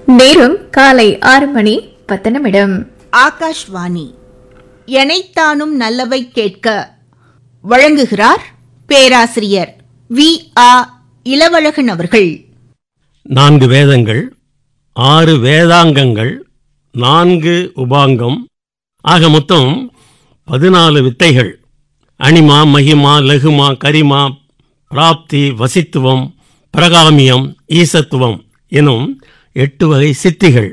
நேரம் காலை ஆறு மணி பத்து நிமிடம் ஆகாஷ்வாணி எனைத்தானும் நல்லவை கேட்க வழங்குகிறார் பேராசிரியர் வி ஆ இளவழகன் அவர்கள் நான்கு வேதங்கள் ஆறு வேதாங்கங்கள் நான்கு உபாங்கம் ஆக மொத்தம் பதினாலு வித்தைகள் அனிமா மகிமா லகுமா கரிமா பிராப்தி வசித்துவம் பிரகாமியம் ஈசத்துவம் எனும் எட்டு வகை சித்திகள்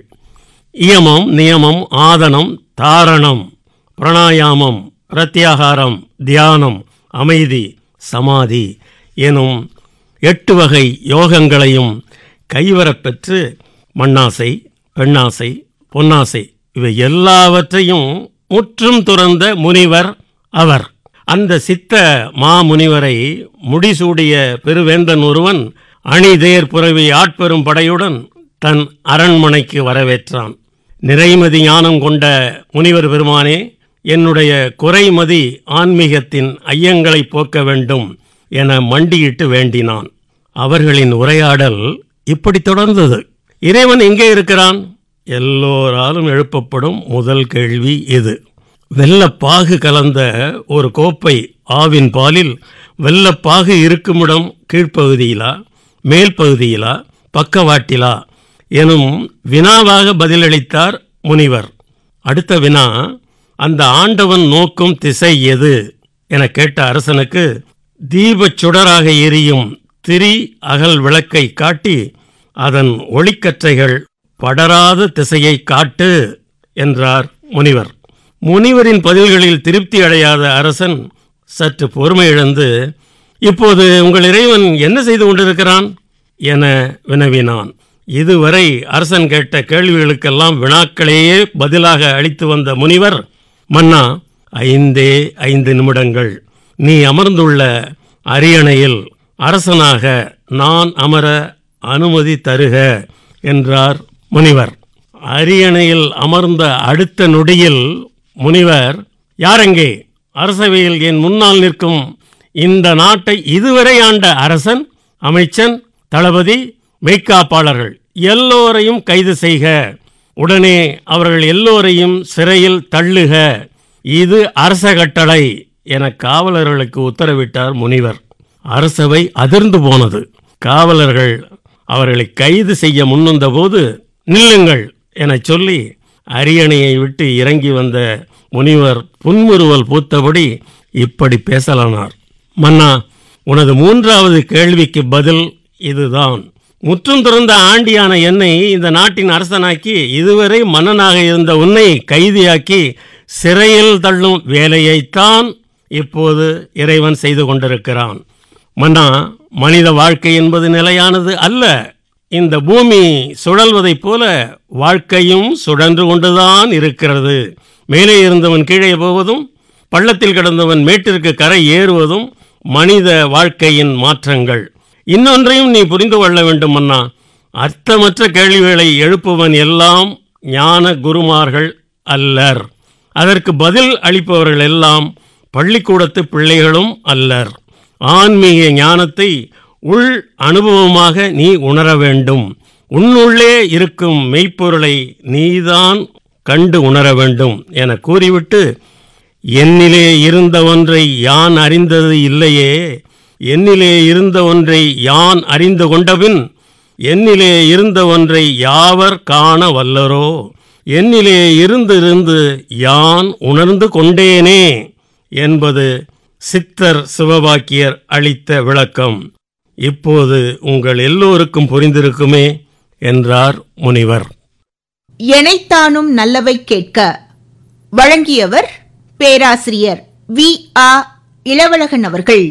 இயமம் நியமம் ஆதனம் தாரணம் பிரணாயாமம் பிரத்யாகாரம் தியானம் அமைதி சமாதி எனும் எட்டு வகை யோகங்களையும் கைவரப் பெற்று மண்ணாசை பெண்ணாசை பொன்னாசை இவை எல்லாவற்றையும் முற்றும் துறந்த முனிவர் அவர் அந்த சித்த மாமுனிவரை முடிசூடிய பெருவேந்தன் ஒருவன் அணிதேர் புறவி ஆட்பெரும் படையுடன் தன் அரண்மனைக்கு வரவேற்றான் நிறைமதி ஞானம் கொண்ட முனிவர் பெருமானே என்னுடைய குறைமதி ஆன்மீகத்தின் ஐயங்களை போக்க வேண்டும் என மண்டியிட்டு வேண்டினான் அவர்களின் உரையாடல் இப்படி தொடர்ந்தது இறைவன் எங்கே இருக்கிறான் எல்லோராலும் எழுப்பப்படும் முதல் கேள்வி இது வெள்ளப்பாகு கலந்த ஒரு கோப்பை ஆவின் பாலில் வெள்ளப்பாகு இருக்குமிடம் கீழ்ப்பகுதியிலா மேல் பகுதியிலா பக்கவாட்டிலா எனும் வினாவாக பதிலளித்தார் முனிவர் அடுத்த வினா அந்த ஆண்டவன் நோக்கும் திசை எது என கேட்ட அரசனுக்கு தீபச் சுடராக எரியும் திரி அகல் விளக்கை காட்டி அதன் ஒளிக்கற்றைகள் படராத திசையை காட்டு என்றார் முனிவர் முனிவரின் பதில்களில் திருப்தி அடையாத அரசன் சற்று பொறுமை இழந்து இப்போது உங்கள் இறைவன் என்ன செய்து கொண்டிருக்கிறான் என வினவினான் இதுவரை அரசன் கேட்ட கேள்விகளுக்கெல்லாம் வினாக்களையே பதிலாக அளித்து வந்த முனிவர் மன்னா ஐந்தே ஐந்து நிமிடங்கள் நீ அமர்ந்துள்ள அரியணையில் அரசனாக நான் அமர அனுமதி தருக என்றார் முனிவர் அரியணையில் அமர்ந்த அடுத்த நொடியில் முனிவர் யாரெங்கே அரசவையில் என் முன்னால் நிற்கும் இந்த நாட்டை இதுவரை ஆண்ட அரசன் அமைச்சன் தளபதி மெய்க்காப்பாளர்கள் எல்லோரையும் கைது செய்க உடனே அவர்கள் எல்லோரையும் சிறையில் தள்ளுக இது அரச கட்டளை என காவலர்களுக்கு உத்தரவிட்டார் முனிவர் அரசவை அதிர்ந்து போனது காவலர்கள் அவர்களை கைது செய்ய முன்வந்தபோது நில்லுங்கள் எனச் சொல்லி அரியணையை விட்டு இறங்கி வந்த முனிவர் புன்முறுவல் பூத்தபடி இப்படி பேசலானார் மன்னா உனது மூன்றாவது கேள்விக்கு பதில் இதுதான் முற்றும் துறந்த ஆண்டியான என்னை இந்த நாட்டின் அரசனாக்கி இதுவரை மன்னனாக இருந்த உன்னை கைதியாக்கி சிறையில் தள்ளும் வேலையைத்தான் இப்போது இறைவன் செய்து கொண்டிருக்கிறான் மன்னா மனித வாழ்க்கை என்பது நிலையானது அல்ல இந்த பூமி சுழல்வதைப் போல வாழ்க்கையும் சுழன்று கொண்டுதான் இருக்கிறது மேலே இருந்தவன் கீழே போவதும் பள்ளத்தில் கிடந்தவன் மேட்டிற்கு கரை ஏறுவதும் மனித வாழ்க்கையின் மாற்றங்கள் இன்னொன்றையும் நீ புரிந்து கொள்ள வேண்டும் அண்ணா அர்த்தமற்ற கேள்விகளை எழுப்புவன் எல்லாம் ஞான குருமார்கள் அல்லர் அதற்கு பதில் அளிப்பவர்கள் எல்லாம் பள்ளிக்கூடத்து பிள்ளைகளும் அல்லர் ஆன்மீக ஞானத்தை உள் அனுபவமாக நீ உணர வேண்டும் உன்னுள்ளே இருக்கும் மெய்ப்பொருளை நீதான் கண்டு உணர வேண்டும் என கூறிவிட்டு என்னிலே இருந்த ஒன்றை யான் அறிந்தது இல்லையே என்னிலே இருந்த ஒன்றை யான் அறிந்து கொண்டபின் என்னிலே இருந்த ஒன்றை யாவர் காண வல்லரோ என்னிலே இருந்திருந்து யான் உணர்ந்து கொண்டேனே என்பது சித்தர் சிவபாக்கியர் அளித்த விளக்கம் இப்போது உங்கள் எல்லோருக்கும் புரிந்திருக்குமே என்றார் முனிவர் எனைத்தானும் நல்லவை கேட்க வழங்கியவர் பேராசிரியர் வி ஆ இளவழகன் அவர்கள்